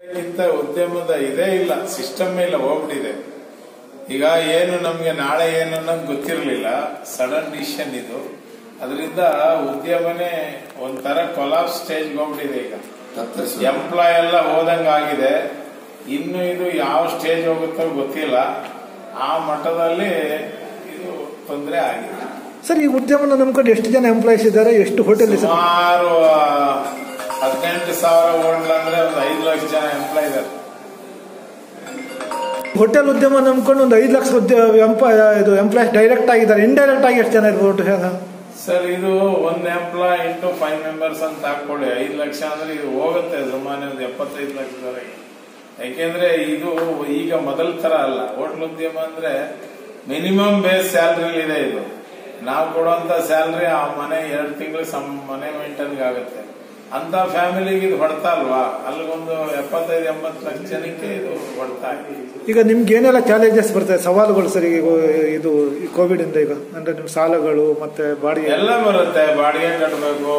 ಇಂಥ ಉದ್ಯಮದ ಇದೇ ಇಲ್ಲ ಸಿಸ್ಟಮ್ ಇಲ್ಲ ಹೋಗ್ಬಿಟ್ಟಿದೆ ಈಗ ಏನು ನಮ್ಗೆ ನಾಳೆ ಏನು ಅನ್ನೋದು ಗೊತ್ತಿರಲಿಲ್ಲ ಸಡನ್ ಡಿಸಿಷನ್ ಇದು ಅದರಿಂದ ಉದ್ಯಮನೇ ಒಂಥರ ಕೊಲಾಬ್ ಸ್ಟೇಜ್ ಹೋಗ್ಬಿಟ್ಟಿದೆ ಈಗ ತತ್ತರಿಸಿ ಎಂಪ್ಲಾಯ್ ಎಲ್ಲ ಹೋದಂಗ ಆಗಿದೆ ಇನ್ನು ಇದು ಯಾವ ಸ್ಟೇಜ್ ಹೋಗುತ್ತೋ ಗೊತ್ತಿಲ್ಲ ಆ ಮಟ್ಟದಲ್ಲಿ ಇದು ತೊಂದರೆ ಆಗಿದೆ ಸರ್ ಈ ಉದ್ಯಮನ ನಂಬ್ಕೊಂಡು ಎಷ್ಟು ಜನ ಎಂಪ್ಲಾಯೀಸ್ ಇದ್ದಾರೆ ಎಷ್ಟು ಹೋಟೆಲ್ ಇದೆ ಸರ್ ಸುಮಾರು ಆ, ಹದಿನೆಂಟು ಸಾವಿರ ಹೋಟ್ಲ್ ಅಂದ್ರೆ ಒಂದು ಐದು ಲಕ್ಷ ಜನ ಎಂಪ್ಲಾಯ್ ಇದ್ದಾರೆ ಹೋಟೆಲ್ ಉದ್ಯಮ ನಂಬ್ಕೊಂಡು ಒಂದು ಐದು ಲಕ್ಷ ಉದ್ಯ ಎಂಪ್ಲಾಯ್ ಇದು ಎಂಪ್ಲಾಯೀಸ್ ಡೈರೆಕ್ಟ್ ಆಗಿದ್ದಾರೆ ಇಂಡೈರೆಕ್ಟ್ ಆಗಿ ಎಷ್ಟು ಜನ ಇರ್ಬೋದು ಹೇಗೆ? ಸರ್ ಇದು ಒಂದ್ ಎಂಪ್ಲಾಯ್ ಇಂಟು ಫೈವ್ ಮೆಂಬರ್ಸ್ ಅಂತ ಹಾಕೊಳ್ಳಿ ಐದು ಲಕ್ಷ ಅಂದ್ರೆ ಇದು ಹೋಗುತ್ತೆ ಸುಮಾರು ಒಂದು ಎಪ್ಪತ್ತೈದು ಲಕ್ಷದವರೆಗೆ ಯಾಕೆಂದ್ರೆ ಇದು ಈಗ ಮೊದಲ ತರ ಅಲ್ಲ ಹೋಟ್ಲ್ ಉದ್ಯಮ ಅಂದ್ರೆ ಮಿನಿಮಮ್ ಬೇಸ್ ಸ್ಯಾಲ್ರಿ ಇದೆ ಇದು ನಾವು ಕೊಡುವಂತ ಸ್ಯಾಲ್ರಿ ಆ ಮನೆ ಎರಡು ತಿಂಗಳು ಸಮ್ ಮನೆ ಮೇಂಟೈನ್ ಆಗುತ್ತೆ ಅಂತ ಫ್ಯಾಮಿಲಿಗೆ ಇದು ಹೊಡ್ತಾ ಅಲ್ವಾ ಅಲ್ಲಿಗೊಂದು ಎಪ್ಪತ್ತೈದು ಎಂಬತ್ತು ಲಕ್ಷ ಜನಕ್ಕೆ ಇದು ಹೊಡ್ತಾ ಇದೆ ಈಗ ನಿಮ್ಗೆ ಏನೆಲ್ಲ ಚಾಲೆಂಜಸ್ ಬರ್ತದೆ ಸವಾಲುಗಳು ಸರ್ ಈಗ ಇದು ಈ ಕೋವಿಡ್ ಇಂದ ಈಗ ಅಂದ್ರೆ ನಿಮ್ಮ ಸಾಲಗಳು ಮತ್ತೆ ಬಾಡಿಗೆ ಎಲ್ಲ ಬರುತ್ತೆ ಬಾಡಿಗೆ ಕಟ್ಟಬೇಕು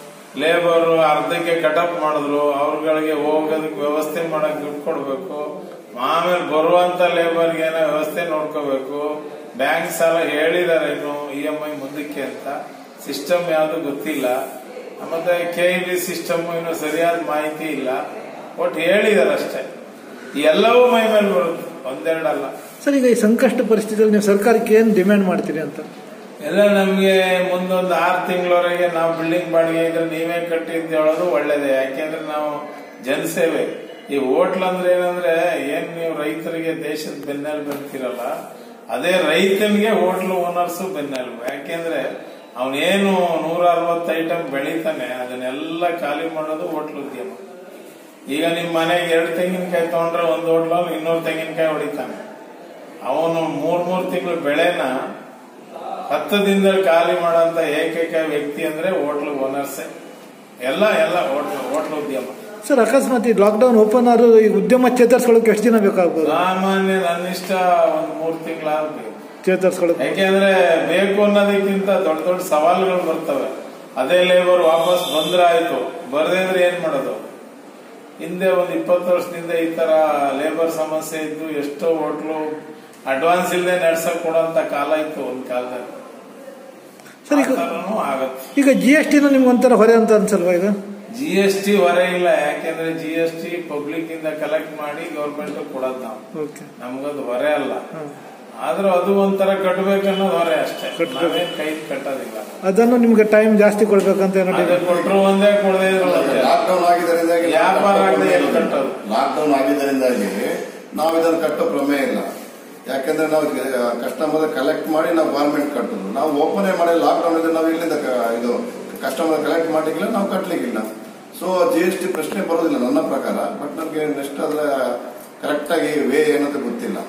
ಲೇಬರ್ ಅರ್ಧಕ್ಕೆ ಕಟಪ್ ಮಾಡಿದ್ರು ಅವ್ರಗಳಿಗೆ ಹೋಗೋದಕ್ಕೆ ವ್ಯವಸ್ಥೆ ಮಾಡಕ್ ದುಡ್ಡು ಕೊಡ್ಬೇಕು ಆಮೇಲೆ ಬರುವಂತ ಲೇಬರ್ಗೆ ಏನೋ ವ್ಯವಸ್ಥೆ ನೋಡ್ಕೋಬೇಕು ಬ್ಯಾಂಕ್ ಸಾಲ ಹೇಳಿದಾರೆ ಇನ್ನು ಇ ಎಂ ಐ ಮುಂದಕ್ಕೆ ಅಂತ ಸಿಸ್ಟಮ್ ಯಾವುದು ಗೊತ್ತಿಲ್ಲ ಮತ್ತೆ ಕೆ ಇ ಬಿ ಸಿಸ್ಟಮ್ ಇನ್ನು ಸರಿಯಾದ ಮಾಹಿತಿ ಇಲ್ಲ ಒಟ್ಟು ಹೇಳಿದಾರೆ ಅಷ್ಟೇ ಎಲ್ಲವೂ ಮೈ ಮೇಲೆ ಬರುತ್ತೆ ಒಂದೆರಡಲ್ಲ ಸರ್ ಈಗ ಈ ಸಂಕಷ್ಟ ಪರಿಸ್ಥಿತಿಯಲ್ಲಿ ನೀವು ಸರ್ಕಾರಕ್ಕೆ ಏನು ಡಿಮ್ಯಾಂಡ್ ಮಾಡ್ತೀರಿ ಅಂತ ಎಲ್ಲ ನಮ್ಗೆ ಮುಂದೊಂದು ಆರು ತಿಂಗಳವರೆಗೆ ನಾವು ಬಿಲ್ಡಿಂಗ್ ಬಾಡಿಗೆ ಇದ್ರೆ ನೀವೇ ಕಟ್ಟಿ ಅಂತ ಹೇಳೋದು ಒಳ್ಳೇದೇ ಯಾಕೆಂದ್ರೆ ನಾವು ಜನಸೇವೆ ಈ ಹೋಟ್ಲ್ ಅಂದ್ರೆ ಏನಂದ್ರೆ ಏನ್ ನೀವು ರೈತರಿಗೆ ದೇಶದ ಬೆನ್ನೆಲುಬು ಅಂತೀರಲ್ಲ ಅದೇ ರೈತನಿಗೆ ಹೋಟ್ಲ್ ಓನರ್ಸ್ ಬೆನ್ನೆಲುಬು ಯಾಕೆಂದ್ರೆ ಅವನೇನು ನೂರ ಅರವತ್ತು ಐಟಮ್ ಬೆಳಿತಾನೆ ಅದನ್ನೆಲ್ಲ ಖಾಲಿ ಮಾಡೋದು ಹೋಟ್ಲ್ ಉದ್ಯಮ ಈಗ ನಿಮ್ ಮನೆಗೆ ಎರಡು ತೆಂಗಿನಕಾಯಿ ತಗೊಂಡ್ರೆ ಒಂದು ಹೋಟ್ಲಲ್ಲಿ ಇನ್ನೂರು ತೆಂಗಿನಕಾಯಿ ಹೊಡಿತಾನೆ ಅವನು ಮೂರ್ ಮೂರ್ ತಿಂಗಳು ಬೆಳೆನ ಹತ್ತು ದಿನದಲ್ಲಿ ಖಾಲಿ ಮಾಡೋಂತ ಏಕೈಕ ವ್ಯಕ್ತಿ ಅಂದ್ರೆ ಹೋಟ್ಲ್ ಓನರ್ಸೇ ಎಲ್ಲ ಎಲ್ಲ ಹೋಟ್ಲ್ ಹೋಟ್ಲ್ ಉದ್ಯಮ ಸರ್ ಅಕಸ್ಮಾತ್ ಈ ಲಾಕ್ಡೌನ್ ಓಪನ್ ಆದ್ರೂ ಈ ಉದ್ಯಮ ಚೇತರಿಸ್ಕೊಳ್ಳೋಕೆ ಎಷ್ಟು ದಿನ ಬೇಕಾಗ್ಬೋದು ಸಾಮಾನ್ಯ ನನ್ನಿಷ್ಟ ಒಂದ್ ಮೂರ್ ತಿಂಗಳಾಗ್ಬೇಕು ಚೇತರಿಸ್ಕೊಳ್ಳೋಕೆ ಯಾಕೆಂದ್ರೆ ಬೇಕು ಅನ್ನೋದಕ್ಕಿಂತ ದೊಡ್ಡ ದೊಡ್ಡ ಸವಾಲುಗಳು ಬರ್ತವೆ ಅದೇ ಲೇಬರ್ ವಾಪಸ್ ಬಂದ್ರೆ ಆಯ್ತು ಬರದೇ ಇದ್ರೆ ಏನ್ ಮಾಡೋದು ಹಿಂದೆ ಒಂದ್ ಇಪ್ಪತ್ತು ವರ್ಷದಿಂದ ಈ ತರ ಲೇಬರ್ ಸಮಸ್ಯೆ ಇದ್ದು ಎಷ್ಟೋ ಹೋಟ್ಲು ಅಡ್ವಾನ್ಸ್ ಇಲ್ಲದೆ ನಡ್ಸಕ್ ಕೊಡೋಂತ ಕಾಲ ಇತ್ತು ಒಂದ್ ಕಾಲದಲ್ಲಿ ಸರ್ ಈಗ ಆ ಥರನೂ ಆಗತ್ತೆ ಈಗ ಜಿ ಎಸ್ ಟಿನ ನಿಮ್ಗೆ ಒಂಥರ ಹೊರೆ ಅಂತ ಅನ್ಸಲ್ವಾ ಈಗ ಜಿ ಎಸ್ ಟಿ ಹೊರೆ ಇಲ್ಲ ಯಾಕೆಂದ್ರೆ ಜಿ ಎಸ್ ಟಿ ಪಬ್ಲಿಕ್ ಇಂದ ಕಲೆಕ್ಟ್ ಮಾಡಿ ಗೌರ್ಮೆಂಟ್ ಕೊಡೋದು ನಾವು ಓಕೆ ನಮ್ಗದು ಹೊರೆ ಅಲ್ಲ ಹಾಂ ಆದ್ರೂ ಅದು ಒಂಥರ ಕಟ್ಬೇಕನ್ನೋದು ಹೊರೆ ಅಷ್ಟೇ ಕಟ್ಬೇಕು. ನಾವೇನ್ ಕೈ ಕಟ್ಟೋದಿಲ್ಲ ಅದನ್ನು ನಿಮ್ಗೆ ಟೈಮ್ ಜಾಸ್ತಿ ಕೊಡ್ಬೇಕಂತ ಏನೋ ಅದೇ ಡಿಮ್ಯಾಂಡ್ ಕೊಟ್ರು ಒಂದೇ ಕೊಡದೇ ಇದ್ರು ಒಂದೇ ಲಾಕ್ಡೌನ್ ಆಗಿದ್ದರಿಂದಾಗಿ ವ್ಯಾಪಾರ ಆಗದೆ ಎಲ್ಲಿ ಕಟ್ಟೋದು ಲಾಕ್ಡೌನ್ ಆಗಿದ್ದರಿಂದಾಗಿ ನಾವು ಇದನ್ನು ಕಟ್ಟೋ ಪ್ರಮೇಯ ಇಲ್ಲ ಯಾಕಂದ್ರೆ ನಾವು ಕಸ್ಟಮರ್ ಕಲೆಕ್ಟ್ ಮಾಡಿ ನಾವು ಗೌರ್ಮೆಂಟ್ ಕಟ್ಟೋದು ನಾವು ಓಪನ್ ಮಾಡಿ ಲಾಕ್ಡೌನ್ ಇದ್ರೆ ನಾವು ಇಲ್ಲಿಂದ ಕ- ಇದು ಕಸ್ಟಮರ್ ಕಲೆಕ್ಟ್ ಮಾಡ್ಲಿಕ್ಕಿಲ್ಲ ನಾವು ಕಟ್ಲಿಕ್ಕಿಲ್ಲ ಸೊ ಜಿ ಎಸ್ ಟಿ ಪ್ರಶ್ನೆ ಬರೋದಿಲ್ಲ ನನ್ನ ಪ್ರಕಾರ ಬಟ್ ನಮ್ಗೆ ನೆಕ್ಸ್ಟ್ ಅದ್ರ ಕರೆಕ್ಟ್ ಆಗಿ ವೇ ಏನಂತ ಗೊತ್ತಿಲ್ಲ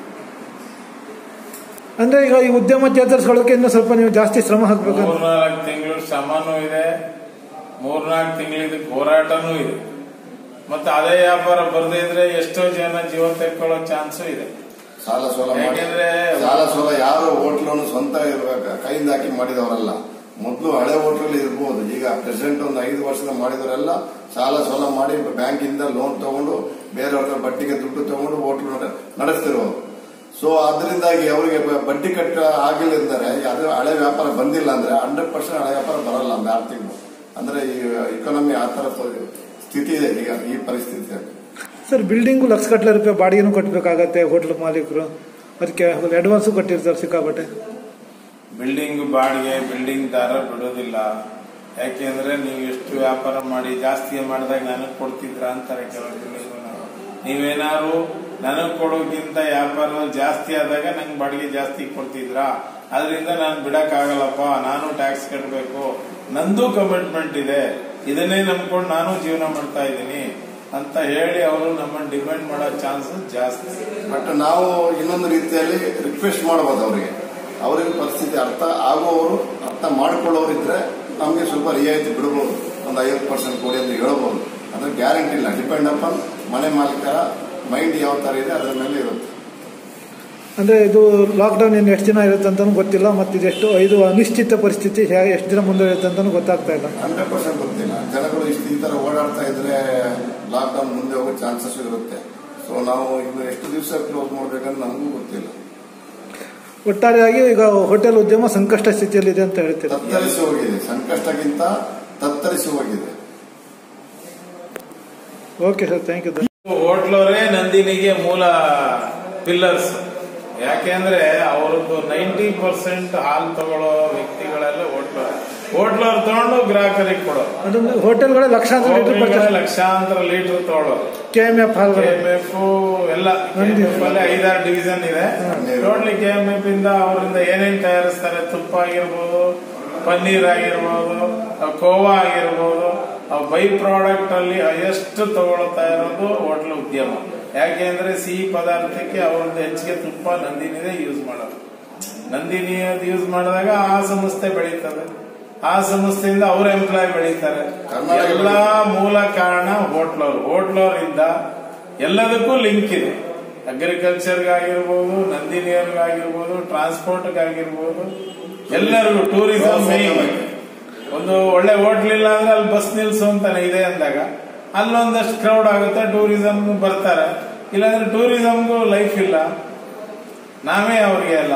ಅಂದ್ರೆ ಈಗ ಈ ಉದ್ಯಮ ಚೇತರಿಸ್ಕೊಳ್ಳೋಕೆ ಇನ್ನೂ ಸ್ವಲ್ಪ ನೀವು ಜಾಸ್ತಿ ಶ್ರಮ ಹಾಕ್ಬೇಕಂತ ಮೂರ್ನಾಲ್ಕು ತಿಂಗಳು ಶ್ರಮನೂ ಇದೆ ಮೂರ್ನಾಲ್ಕು ತಿಂಗಳು ಇದಕ್ಕೆ ಹೋರಾಟನೂ ಇದೆ ಮತ್ತೆ ಅದೇ ವ್ಯಾಪಾರ ಬರದೇ ಇದ್ರೆ ಎಷ್ಟೋ ಜನ ಜೀವ ತೆಕ್ಕೊಳ್ಳೋ ಚಾನ್ಸು ಇದೆ ಸಾಲ ಸೋಲ ಮಾಡಿ ಯಾಕೆಂದ್ರೆ ಸಾಲ ಸೋಲ ಯಾರು ಹೋಟ್ಲನ್ನು ಸ್ವಂತ ಇರ್ಬೇಕು ಕೈಯಿಂದ ಹಾಕಿ ಮಾಡಿದವರಲ್ಲ ಮೊದಲು ಹಳೆ ಹೋಟ್ಲಲ್ಲಿ ಇರ್ಬೋದು ಈಗ ಪ್ರೆಸೆಂಟ್ ಒಂದು ಐದು ವರ್ಷದ ಮಾಡಿದವರೆಲ್ಲ ಸಾಲ ಸೋಲ ಮಾಡಿ ಬ್ಯಾಂಕಿಂದ ಲೋನ್ ತಗೊಂಡು ಬೇರೆಯವ್ರ ಹತ್ರ ಬಡ್ಡಿಗೆ ದುಡ್ಡು ತಗೊಂಡು ಹೋಟ್ಲು ನಡೆಸ್ತಿರೋರು ಸೊ ಅದರಿಂದಾಗಿ ಅವರಿಗೆ ಬ- ಬಡ್ಡಿ ಕಟ್ಟ ಆಗಿಲ್ಲ ಅಂದರೆ ಅದು ಹಳೆ ವ್ಯಾಪಾರ ಬಂದಿಲ್ಲ ಅಂದ್ರೆ ಹಂಡ್ರೆಡ್ ಪರ್ಸೆಂಟ್ ಹಳೆ ವ್ಯಾಪಾರ ಬರಲ್ಲ ಒಂದು ಆರು ತಿಂಗಳು ಅಂದ್ರೆ ಈ ಇಕಾನಮಿ ಆ ತರ ಸ್ಥಿತಿ ಇದೆ ಈಗ ಈ ಪರಿಸ್ಥಿತಿಯಲ್ಲಿ ಸರ್ ಬಿಲ್ಡಿಂಗು ಲಕ್ಷ ಗಟ್ಟಲೆ ರೂಪಾಯಿ ಬಾಡಿಗೆನೂ ಕಟ್ಟಬೇಕಾಗತ್ತೆ ಹೋಟ್ಲ್ ಮಾಲೀಕರು ಅದಕ್ಕೆ ಅಡ್ವಾನ್ಸು ಕಟ್ಟಿರ್ತಾರೆ ಸಿಕ್ಕಾಪಟ್ಟೆ ಬಿಲ್ಡಿಂಗ್ ಬಾಡಿಗೆ ಬಿಲ್ಡಿಂಗ್ ದಾರ ಬಿಡೋದಿಲ್ಲ ಯಾಕೆಂದ್ರೆ ನೀವು ಎಷ್ಟು ವ್ಯಾಪಾರ ಮಾಡಿ ಜಾಸ್ತಿ ಮಾಡಿದಾಗ ನನಗ್ ಕೊಡ್ತಿದ್ರ ಅಂತಾರೆ ಕೆಲವು ಬಿಲ್ಡಿಂಗ್ ನೀವೇನಾದ್ರು ನನಗ್ ಕೊಡೋಕ್ಕಿಂತ ವ್ಯಾಪಾರ ಜಾಸ್ತಿ ಆದಾಗ ನಂಗೆ ಬಾಡಿಗೆ ಜಾಸ್ತಿ ಕೊಡ್ತಿದ್ರಾ ಅದರಿಂದ ನಾನು ಬಿಡಕ್ ಆಗಲ್ಲಪ್ಪ ನಾನು ಟ್ಯಾಕ್ಸ್ ಕಟ್ಟಬೇಕು ನಂದು ಕಮಿಟ್ಮೆಂಟ್ ಇದೆ ಇದನ್ನೇ ನಂಬ್ಕೊಂಡು ನಾನು ಜೀವನ ಮಾಡ್ತಾ ಇದ್ದೀನಿ ಅಂತ ಹೇಳಿ ಅವರು ನಮ್ಮನ್ನು ಡಿಪೆಂಡ್ ಮಾಡೋ ಚಾನ್ಸಸ್ ಜಾಸ್ತಿ ಬಟ್ ನಾವು ಇನ್ನೊಂದು ರೀತಿಯಲ್ಲಿ ರಿಕ್ವೆಸ್ಟ್ ಮಾಡಬಹುದು ಅವರಿಗೆ ಅವರಿಗೆ ಪರಿಸ್ಥಿತಿ ಅರ್ಥ ಆಗುವವರು ಅರ್ಥ ಮಾಡ್ಕೊಳ್ಳೋರು ಇದ್ರೆ ನಮಗೆ ಸ್ವಲ್ಪ ರಿಯಾಯಿತಿ ಬಿಡಬಹುದು ಒಂದು ಐವತ್ತು ಪರ್ಸೆಂಟ್ ಕೊಡಿ ಅಂತ ಹೇಳ್ಬೋದು ಅದ್ರ ಗ್ಯಾರಂಟಿ ಇಲ್ಲ ಡಿಪೆಂಡ್ ಅಪಾನ್ ಮನೆ ಮಾಲೀಕರ ಮೈಂಡ್ ಯಾವ ತರ ಇದೆ ಅದರ ಮೇಲೆ ಇರುತ್ತೆ ಅಂದ್ರೆ ಇದು ಲಾಕ್ಡೌನ್ ಇನ್ನು ಎಷ್ಟು ದಿನ ಇರುತ್ತೆ ಅಂತಾನು ಗೊತ್ತಿಲ್ಲ ಮತ್ತು ಇದೆಷ್ಟು ಇದು ಅನಿಶ್ಚಿತ ಪರಿಸ್ಥಿತಿ ಹೇಗೆ ಎಷ್ಟು ದಿನ ಮುಂದೆ ಇರುತ್ತೆ ಅಂತಾನು ಗೊತ್ತಾಗ್ತಾ ಇಲ್ಲ ಹಂಡ್ರೆಡ್ ಪರ್ಸೆಂಟ್ ಗೊತ್ತಿಲ್ಲ ಜನಗಳು ಇಷ್ಟು ಈ ತರ ಓಡಾಡ್ತಾ ಇದ್ರೆ ಲಾಕ್ ಡೌನ್ ಮುಂದೆ ಹೋಗೋ ಚಾನ್ಸಸ್ ಇರುತ್ತೆ ಸೊ ನಾವು ಇನ್ನು ಎಷ್ಟು ದಿವಸ ಕ್ಲೋಸ್ ಮಾಡ್ಬೇಕಂತ ನಮಗೂ ಗೊತ್ತಿಲ್ಲ ಒಟ್ಟಾರೆಯಾಗಿ ಈಗ ಹೋಟೆಲ್ ಉದ್ಯಮ ಸಂಕಷ್ಟ ಸ್ಥಿತಿಯಲ್ಲಿದೆ ಅಂತ ಹೇಳ್ತೀರಾ ತತ್ತರಿಸಿ ಹೋಗಿದೆ ಸಂಕಷ್ಟಕ್ಕಿಂತ ತತ್ತರಿಸಿ ಹೋಗಿದೆ ಓಕೆ ಸರ್ ಥ್ಯಾಂಕ್ ಯು ಹೋಟ್ಲವರೇ ನಂದಿನಿಗೆ ಮೂಲ ಪಿಲ್ಲರ್ಸ್ ಯಾಕೆಂದ್ರೆ ಅವ್ರದ್ದು ನೈಂಟಿ ಪರ್ಸೆಂಟ್ ಹಾಲು ತಗೊಳ್ಳೋ ವ್ಯಕ್ತಿಗಳೆಲ್ಲ ಹೋಟ್ಲರ್ ಹೋಟ್ಲರ್ ತಗೊಂಡು ಗ್ರಾಹಕರಿಗೆ ಕೊಡೋರು ಅದು ಹೋಟೆಲ್ಗಳೇ ಲಕ್ಷಾಂತರ ಲೀಟರ್ ಹೋಟ್ಲುಗಳೇ ಪರ್ಚೇಸ್ ಲಕ್ಷಾಂತರ ಲೀಟರ್ ತಗೊಳ್ಳೋರು ಕೆ ಎಂ ಎಫ್ ಹಾಲ್ಗಳು ಕೆಎಂಎಫ್ ಎಲ್ಲ KMF ಅಲ್ಲಿ ಐದಾರು ಡಿವಿಷನ್ ಇದೆ ಟೋಟ್ಲಿ ಕೆಎಂಎಫ್ ಇಂದ ಅವರಿಂದ ಏನೇನ್ ತಯಾರಿಸ್ತಾರೆ ತುಪ್ಪ ಆಗಿರ್ಬೋದು ಪನ್ನೀರ್ ಆಗಿರ್ಬೋದು ಆ ಕೋವಾ ಆಗಿರ್ಬೋದು ಬೈ ಪ್ರಾಡಕ್ಟ್ ಅಲ್ಲಿ ಎಷ್ಟು ತಗೊಳ್ತಾ ಇರೋದು ಹೋಟ್ಲ್ ಉದ್ಯಮ ಯಾಕೆಂದ್ರೆ ಸಿಹಿ ಪದಾರ್ಥಕ್ಕೆ ಅವ್ರದ್ದು ಹೆಚ್ಚಿಗೆ ತುಪ್ಪ ನಂದಿನಿದೆ ಯೂಸ್ ಮಾಡೋದು ನಂದಿನಿ ಅದು ಯೂಸ್ ಮಾಡಿದಾಗ ಆ ಸಂಸ್ಥೆ ಬೆಳೀತದೆ ಆ ಸಂಸ್ಥೆಯಿಂದ ಅವ್ರ ಎಂಪ್ಲಾಯ್ ಬೆಳೀತಾರೆ ಕರ್ನಾಟಕ ಎಲ್ಲಾ ಮೂಲ ಕಾರಣ ಹೋಟ್ಲವ್ರು ಹೋಟ್ಲವ್ರಿಂದ ಎಲ್ಲದಕ್ಕೂ ಲಿಂಕ್ ಇದೆ ಅಗ್ರಿಕಲ್ಚರ್ಗಾಗಿರ್ಬೋದು ನಂದಿನಿಯರ್ಗಾಗಿರ್ಬೋದು ಟ್ರಾನ್ಸ್ಪೋರ್ಟ್ಗಾಗಿರ್ಬೋದು ಎಲ್ಲರಿಗೂ ಟೂರಿಸಂ ಮೇನ್ ಒಂದು ಒಳ್ಳೆ ಹೋಟ್ಲ್ ಇಲ್ಲ ಅಂದ್ರೆ ಅಲ್ಲಿ ಬಸ್ ನಿಲ್ಸು ಅಂತಾನೆ ಇದೆ ಅಂದಾಗ ಅಲ್ಲೊಂದಷ್ಟು ಕ್ರೌಡ್ ಆಗುತ್ತೆ ಟೂರಿಸಂ ಬರ್ತಾರೆ ಇಲ್ಲಾಂದ್ರೆ ಟೂರಿಸಂಗೂ ಲೈಫ್ ಇಲ್ಲ ನಾವೇ ಅವ್ರಿಗೆ ಅಲ್ಲ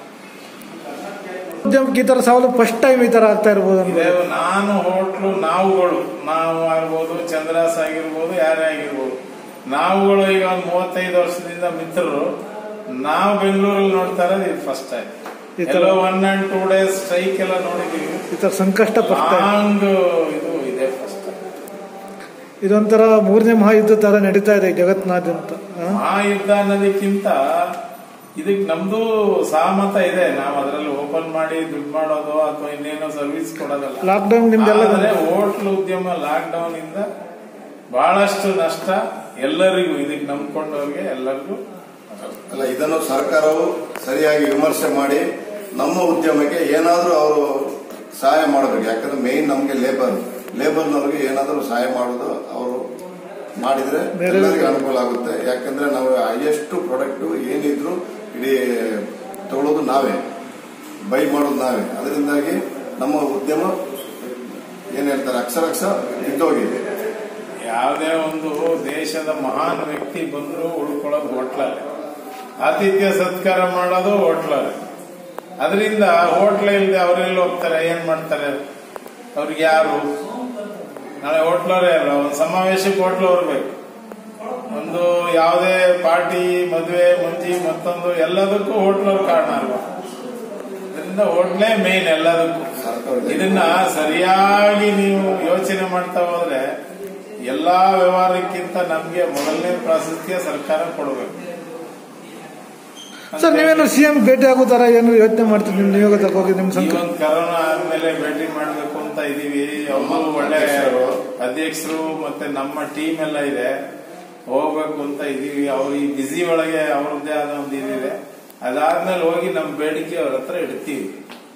ಉದ್ಯಮಕ್ಕೆ ಈ ತರ ಸವಾಲು ಫಸ್ಟ್ ಟೈಮ್ ಈ ತರ ಆಗ್ತಾ ಇರ್ಬೋದು ಅಂತ ಇದೆ ನಾನು ಹೋಟ್ಲು ನಾವುಗಳು ನಾವು ಆಗ್ಬೋದು ಚಂದ್ರಾಸ್ ಆಗಿರ್ಬೋದು ಯಾರೇ ಆಗಿರ್ಬೋದು ನಾವುಗಳು ಈಗ ಒಂದು ಮೂವತ್ತೈದು ವರ್ಷದಿಂದ ಮಿತ್ರರು ನಾವು ಬೆಂಗಳೂರಲ್ಲಿ ನೋಡ್ತಾ ಇರೋದು ಇದು ಫಸ್ಟ್ ಟೈಮ್ ಈ ತರ- ಎಲ್ಲೋ one and two days strike ಎಲ್ಲ ನೋಡಿದೀವಿ ಈ ತರ ಸಂಕಷ್ಟ ಫಸ್ಟ್ ಟೈಮ್ ಲಾಂಗ್ ಇದು ಇದೆ ಫಸ್ಟ್ ಟೈಮ್ ಇದೊಂಥರ ಮೂರನೇ ಮಹಾಯುದ್ಧ ತರ ನಡೀತಾ ಇದೆ ಜಗತ್ನಾದ್ಯಂತ ಆ? ಆ ಯುದ್ಧ ಅನ್ನೋದಕ್ಕಿಂತ ಇದಕ್ ನಮ್ದು ಸಹಮತ ಇದೆ ನಾವು ಅದರಲ್ಲಿ ಓಪನ್ ಮಾಡಿ ದುಡ್ಡು ಮಾಡೋದು ಅಥವಾ ಇನ್ನೇನೋ ಸರ್ವಿಸ್ ಕೊಡೋದಲ್ಲ ಲಾಕ್ಡೌನ್ ನಿಮ್ದೆಲ್ಲ ಆದ್ರೆ ಹೋಟ್ಲ್ ಉದ್ಯಮ ಲಾಕ್ ಡೌನ್ ಇಂದ ಬಹಳಷ್ಟು ನಷ್ಟ ಎಲ್ಲರಿಗೂ ಇದಕ್ಕೆ ನಂಬ್ಕೊಂಡವ್ರಿಗೆ ಎಲ್ಲರಿಗೂ ಅಲ್ಲ ಇದನ್ನು ಸರ್ಕಾರವು ಸರಿಯಾಗಿ ವಿಮರ್ಶೆ ಮಾಡಿ ನಮ್ಮ ಉದ್ಯಮಕ್ಕೆ ಏನಾದರೂ ಅವರು ಸಹಾಯ ಮಾಡಬೇಕು ಯಾಕಂದ್ರೆ ಮೇನ್ ನಮಗೆ ಲೇಬರ್ ಲೇಬರ್ನವ್ರಿಗೆ ಏನಾದರೂ ಸಹಾಯ ಮಾಡೋದು ಅವರು ಮಾಡಿದ್ರೆ ಬೇರೆ- ಎಲ್ಲರಿಗೂ ಅನುಕೂಲ ಆಗುತ್ತೆ ಯಾಕಂದ್ರೆ ನಾವು ಹೈಯೆಸ್ಟ್ ಪ್ರಾಡಕ್ಟ್ ಏನಿದ್ರು ಇಡೀ ತಗೊಳ್ಳೋದು ನಾವೇ ಬೈ ಮಾಡೋದು ನಾವೇ ಅದರಿಂದಾಗಿ ನಮ್ಮ ಉದ್ಯಮ ಏನ್ ಹೇಳ್ತಾರೆ ಅಕ್ಷರಕ್ಷ ಬಿದ್ದೋಗಿದೆ ಯಾವುದೇ ಒಂದು ದೇಶದ ಮಹಾನ್ ವ್ಯಕ್ತಿ ಬಂದ್ರು ಉಳ್ಕೊಳ್ಳೋದು ಹೋಟ್ಲಲ್ಲಿ ಆತಿಥ್ಯ ಸತ್ಕಾರ ಮಾಡೋದು ಹೋಟ್ಲಲ್ಲಿ ಅದರಿಂದ ಹೋಟ್ಲ ಇಲ್ಲದೆ ಅವರೆಲ್ಲಿ ಹೋಗ್ತಾರೆ ಏನ್ ಮಾಡ್ತಾರೆ ಅವ್ರಿಗೆ ಯಾರು ನಾಳೆ ಹೋಟ್ಲವರೇ ಅಲ್ಲ ಒಂದು ಸಮಾವೇಶಕ್ಕೆ ಹೋಟ್ಲವ್ರು ಬೇಕು ಒಂದು ಯಾವುದೇ ಪಾರ್ಟಿ ಮದುವೆ ಮುಂಜಿ ಮತ್ತೊಂದು ಎಲ್ಲದಕ್ಕೂ ಹೋಟ್ಲವ್ರು ಕಾರಣ ಅಲ್ವಾ ಅದರಿಂದ ಹೋಟ್ಲೇ ಮೇನ್ ಎಲ್ಲದಕ್ಕೂ ಸರ್ಕಾರ ಇದನ್ನ ಸರಿಯಾಗಿ ನೀವು ಯೋಚನೆ ಮಾಡ್ತಾ ಹೋದ್ರೆ ಎಲ್ಲಾ ವ್ಯವಹಾರಕ್ಕಿಂತ ನಮ್ಗೆ ಮೊದಲನೇ ಪ್ರಾಶಸ್ತ್ಯ ಸರ್ಕಾರ ಕೊಡಬೇಕು ಸರ್ ನೀವೇನು ಸಿಎಂ ಭೇಟಿ ಆಗೋ ತರ ಏನು ಯೋಚನೆ ಮಾಡ್ತೀರಿ ನಿಮ್ ನಿಯೋಗಕ್ಕೆ ಹೋಗಿ ನಿಮ್ ಈ ಸಂಕ ಒಂದು ಕರೋನಾ ಆದ್ಮೇಲೆ ಭೇಟಿ ಮಾಡ್ಬೇಕು ಅಂತ ಇದೀವಿ ಅವರು ಒಳ್ಳೆ ಅಧ್ಯಕ್ಷರು. ಅಧ್ಯಕ್ಷರು ಮತ್ತೆ ನಮ್ಮ ಟೀಮ್ ಎಲ್ಲ ಇದೆ ಹೋಗ್ಬೇಕು ಅಂತ ಇದೀವಿ ಅವ್ರು ಈ ಬಿಸಿ ಒಳಗೆ ಅವ್ರದ್ದೇ ಆದ ಒಂದು ಇದಿದೆ ಅದಾದ್ಮೇಲೆ ಹೋಗಿ ನಮ್ಮ ಬೇಡಿಕೆ ಅವ್ರ ಹತ್ರ ಇಡ್ತೀವಿ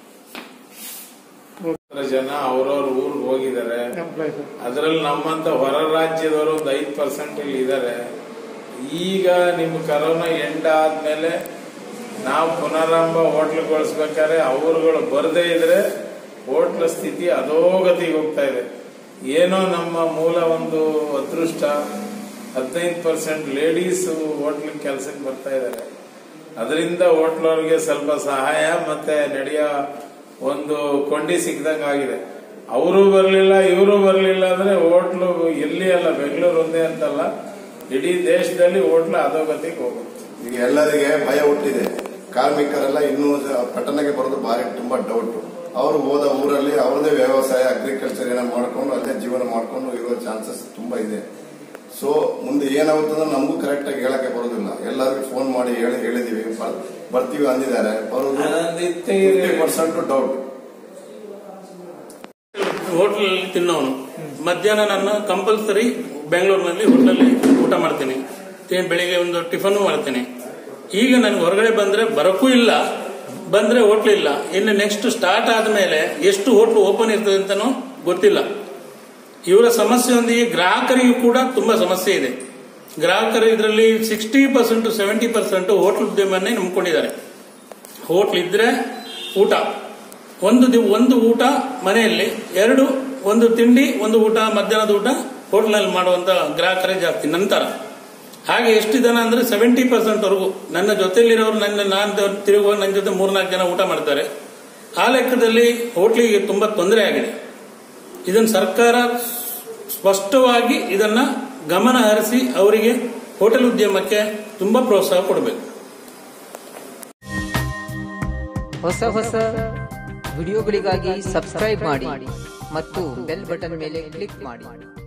ಜನ ಅವ್ರವ್ರ ಊರ್ಗ್ ಹೋಗಿದ್ದಾರೆ ಎಂಪ್ಲಾಯೀಸ್ ಅದರಲ್ಲಿ ನಮ್ಮಂತ ಹೊರ ರಾಜ್ಯದವರು ಒಂದು ಐದು ಪರ್ಸೆಂಟ್ ಇಲ್ಲಿ ಇದ್ದಾರೆ ಈಗ ನಿಮ್ ಕರೋನಾ ಎಂಡ್ ಆದ್ಮೇಲೆ ನಾವು ಪುನರಾರಂಭ ಹೋಟ್ಲ್ಗೊಳಿಸ್ಬೇಕಾದ್ರೆ ಅವರುಗಳು ಬರದೇ ಇದ್ರೆ ಹೋಟ್ಲ ಸ್ಥಿತಿ ಅಧೋಗತಿಗೆ ಹೋಗ್ತಾ ಇದೆ ಏನೋ ನಮ್ಮ ಮೂಲ ಒಂದು ಅದೃಷ್ಟ ಹದಿನೈದು ಪರ್ಸೆಂಟ್ ಲೇಡೀಸ್ ಹೋಟ್ಲ್ ಕೆಲಸಕ್ಕೆ ಬರ್ತಾ ಇದ್ದಾರೆ ಅದರಿಂದ ಹೋಟ್ಲವ್ರಿಗೆ ಸ್ವಲ್ಪ ಸಹಾಯ ಮತ್ತೆ ನಡೆಯೋ ಒಂದು ಕೊಂಡಿ ಸಿಕ್ದಂಗ ಆಗಿದೆ ಅವರು ಬರಲಿಲ್ಲ ಇವರು ಬರಲಿಲ್ಲ ಅಂದ್ರೆ ಹೋಟ್ಲು ಎಲ್ಲಿ ಅಲ್ಲ ಬೆಂಗಳೂರು ಒಂದೇ ಅಂತಲ್ಲ ಇಡೀ ದೇಶದಲ್ಲಿ ಹೋಟ್ಲು ಅಧೋಗತಿಗೆ ಹೋಗುತ್ತೆ ಈಗ ಎಲ್ಲರಿಗೆ ಭಯ ಹುಟ್ಟಿದೆ ಕಾರ್ಮಿಕರೆಲ್ಲ ಇನ್ನೂ ಸ- ಪಟ್ಟಣಕ್ಕೆ ಬರೋದು ಭಾರಿ ತುಂಬಾ ಡೌಟ್ ಅವರು ಹೋದ ಊರಲ್ಲಿ ಅವ್ರದೇ ವ್ಯವಸಾಯ ಅಗ್ರಿಕಲ್ಚರ್ ಏನೋ ಮಾಡ್ಕೊಂಡು ಅಲ್ಲೇ ಜೀವನ ಮಾಡ್ಕೊಂಡು ಇರೋ ಚಾನ್ಸಸ್ ತುಂಬಾ ಇದೆ ಸೊ ಮುಂದೆ ಏನಾಗುತ್ತಂದ್ರೆ ನಮಗೂ ಕರೆಕ್ಟ್ ಆಗಿ ಹೇಳಕ್ಕೆ ಬರೋದಿಲ್ಲ ಎಲ್ಲರಿಗೂ ಫೋನ್ ಮಾಡಿ ಹೇಳಿ ಹೇಳಿದೀವಿ ಬರ್- ಬರ್ತೀವಿ ಅಂದಿದ್ದಾರೆ ಬರೋದು ಫಿಫ್ಟಿ ಪರ್ಸೆಂಟ್ ಡೌಟ್ ಹೋಟೆಲ್ ತಿನ್ನೋನು ಮಧ್ಯಾಹ್ನ ನಾನು ಕಂಪಲ್ಸರಿ ಬೆಂಗಳೂರಿನಲ್ಲಿ ಹೋಟೆಲಲ್ಲಿ ಊಟ ಮಾಡ್ತೀನಿ ತಿ- ಬೆಳಿಗ್ಗೆ ಒಂದು ಟಿಫನ್ ಮಾಡ್ತೀನಿ ಈಗ ನನಗೆ ಹೊರಗಡೆ ಬಂದ್ರೆ ಬರೋಕ್ಕೂ ಇಲ್ಲ ಬಂದ್ರೆ ಹೋಟ್ಲ್ ಇಲ್ಲ ಇನ್ನು ನೆಕ್ಸ್ಟ್ ಸ್ಟಾರ್ಟ್ ಆದ್ಮೇಲೆ ಎಷ್ಟು ಹೋಟ್ಲು ಓಪನ್ ಇರ್ತದೆ ಅಂತನೂ ಗೊತ್ತಿಲ್ಲ ಇವರ ಸಮಸ್ಯೆಯೊಂದಿಗೆ ಗ್ರಾಹಕರಿಗೂ ಕೂಡ ತುಂಬಾ ಸಮಸ್ಯೆ ಇದೆ ಗ್ರಾಹಕರು ಇದರಲ್ಲಿ sixty percent seventy percent hotel ಉದ್ಯಮನ್ನೇ ನಂಬ್ಕೊಂಡಿದ್ದಾರೆ ಹೋಟ್ಲ್ ಇದ್ರೆ ಊಟ ಒಂದು ದಿವ್ ಒಂದು ಊಟ ಮನೆಯಲ್ಲಿ ಎರಡು ಒಂದು ತಿಂಡಿ ಒಂದು ಊಟ ಮಧ್ಯಾಹ್ನದ ಊಟ ಹೋಟ್ಲಲ್ಲಿ ಮಾಡುವಂತ ಗ್ರಾಹಕರೇ ಜಾಸ್ತಿ ನಂತರ ಹಾಗೆ ಎಷ್ಟು ಜನ ಅಂದ್ರೆ ಸೆವೆಂಟಿ ಪರ್ಸೆಂಟ್ ವರೆಗೂ ನನ್ನ ಜೊತೆಲಿರೋರು ನನ್ನ ನಾನು ತಿರುಗುವಾಗ ನನ್ನ ಜೊತೆ ಮೂರ್ನಾಲ್ಕು ಜನ ಊಟ ಮಾಡ್ತಾರೆ ಆ ಲೆಕ್ಕದಲ್ಲಿ ಹೋಟ್ಲಿಗೆ ತುಂಬಾ ತೊಂದರೆ ಆಗಿದೆ ಇದನ್ನು ಸರ್ಕಾರ ಸ್ಪಷ್ಟವಾಗಿ ಇದನ್ನ ಗಮನ ಹರಿಸಿ ಅವರಿಗೆ ಹೋಟೆಲ್ ಉದ್ಯಮಕ್ಕೆ ತುಂಬಾ ಪ್ರೋತ್ಸಾಹ ಕೊಡಬೇಕು ಹೊಸ ಹೊಸ ವಿಡಿಯೋಗಳಿಗಾಗಿ ಸಬ್ಸ್ಕ್ರೈಬ್ ಮಾಡಿ ಮತ್ತು ಬೆಲ್ ಬಟನ್ ಮೇಲೆ ಕ್ಲಿಕ್ ಮಾಡಿ